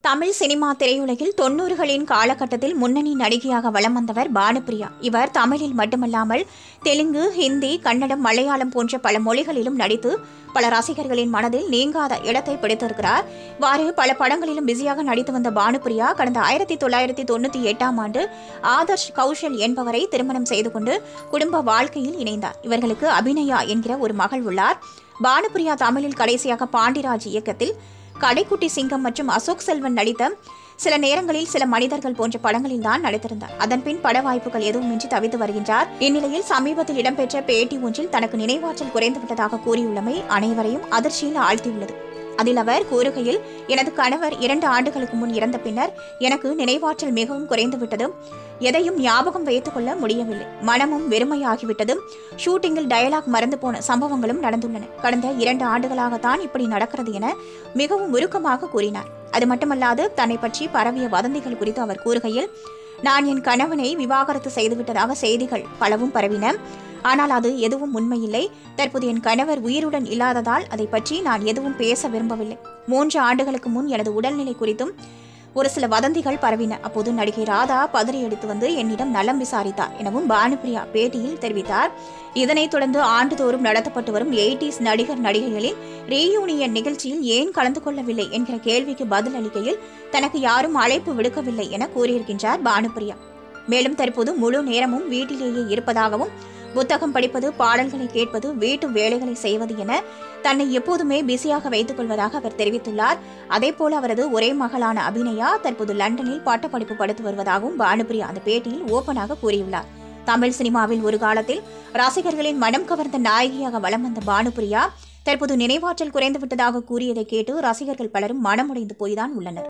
Tamil cinema திரையுலகில் தொண்ணூறுகளின் காலகட்டத்தில் முன்னணி நடிகையாக வலம் வந்தவர் பானுப்பிரியா இவர் தமிழில் மட்டுமல்லாமல் தெலுங்கு ஹிந்தி கன்னடம் மலையாளம் போன்ற பல மொழிகளிலும் நடித்து பல ரசிகர்களின் மனதில் நீங்காத இடத்தை பிடித்திருக்கிறார் இவ்வாறு பல படங்களிலும் பிஸியாக நடித்து வந்த பானுப்பிரியா கடந்த ஆயிரத்தி தொள்ளாயிரத்தி தொண்ணூற்றி எட்டாம் ஆண்டு ஆதர்ஷ் கௌஷல் என்பவரை திருமணம் செய்து கொண்டு குடும்ப வாழ்க்கையில் இணைந்தார் இவர்களுக்கு அபிநயா என்கிற ஒரு மகள் உள்ளார் பானுப்பிரியா தமிழில் கடைசியாக பாண்டிராஜ் இயக்கத்தில் கடைக்குட்டி சிங்கம் மற்றும் அசோக் செல்வன் நடித்த சில நேரங்களில் சில மனிதர்கள் போன்ற படங்களில் தான் நடித்திருந்தார் அதன் பின் பட வாய்ப்புகள் எதுவுமின்றி தவித்து வருகின்றார் இந்நிலையில் சமீபத்தில் இடம்பெற்ற பேட்டி ஒன்றில் தனக்கு நினைவாற்றல் குறைந்துவிட்டதாக கூறியுள்ளமை அனைவரையும் அதிர்ச்சியில் ஆழ்த்தியுள்ளது அதில் அவர் கூறுகையில் எனது கணவர் இரண்டு ஆண்டுகளுக்கு முன் இறந்த பின்னர் எனக்கு நினைவாற்றல் மிகவும் குறைந்துவிட்டது எதையும் ஞாபகம் வைத்துக் கொள்ள முடியவில்லை மனமும் வெறுமையாகிவிட்டது ஷூட்டிங்கில் டயலாக் மறந்து போன சம்பவங்களும் நடந்துள்ளன கடந்த இரண்டு ஆண்டுகளாகத்தான் இப்படி நடக்கிறது என மிகவும் உருக்கமாக கூறினார் அது மட்டுமல்லாது தன்னை பற்றி பரவிய வதந்திகள் குறித்து அவர் கூறுகையில் நான் என் கணவனை விவாகரத்து செய்துவிட்டதாக செய்திகள் பலவும் பரவின ஆனால் அது எதுவும் உண்மையில்லை தற்போது என் கணவர் உயிருடன் இல்லாததால் அதை பற்றி நான் எதுவும் பேச விரும்பவில்லை மூன்று ஆண்டுகளுக்கு முன் எனது உடல்நிலை குறித்தும் ஒரு சில வதந்திகள் பரவின அப்போது நடிகை ராதா பதறி எடுத்து வந்து என்னிடம் நலம் விசாரித்தார் எனவும் பானுப்பிரியா பேட்டியில் தெரிவித்தார் இதனைத் தொடர்ந்து ஆண்டுதோறும் நடத்தப்பட்டு வரும் எயிட்டிஸ் நடிகர் நடிகைகளின் ரீயூனியன் நிகழ்ச்சியில் ஏன் கலந்து கொள்ளவில்லை என்கிற கேள்விக்கு பதில் அளிக்கையில் தனக்கு யாரும் அழைப்பு விடுக்கவில்லை என கூறியிருக்கின்றார் பானுப்பிரியா மேலும் தற்போது முழு நேரமும் வீட்டிலேயே இருப்பதாகவும் புத்தகம் படிப்பது பாடல்களை கேட்பது வீட்டு வேலைகளை செய்வது என தன்னை எப்போதுமே பிஸியாக வைத்துக் கொள்வதாக அவர் தெரிவித்துள்ளார் அதேபோல அவரது ஒரே மகளான அபிநயா தற்போது லண்டனில் பட்டப்படிப்பு படித்து வருவதாகவும் பானுப்பிரியா அந்த பேட்டியில் ஓபனாக கூறியுள்ளார் தமிழ் சினிமாவில் ஒரு காலத்தில் ரசிகர்களின் மனம் கவர்ந்த நாயகியாக வலம் வந்த பானுப்பிரியா தற்போது நினைவாற்றல் குறைந்துவிட்டதாக கூறியதை கேட்டு ரசிகர்கள் பலரும் மனமுடைந்து போய்தான் உள்ளனர்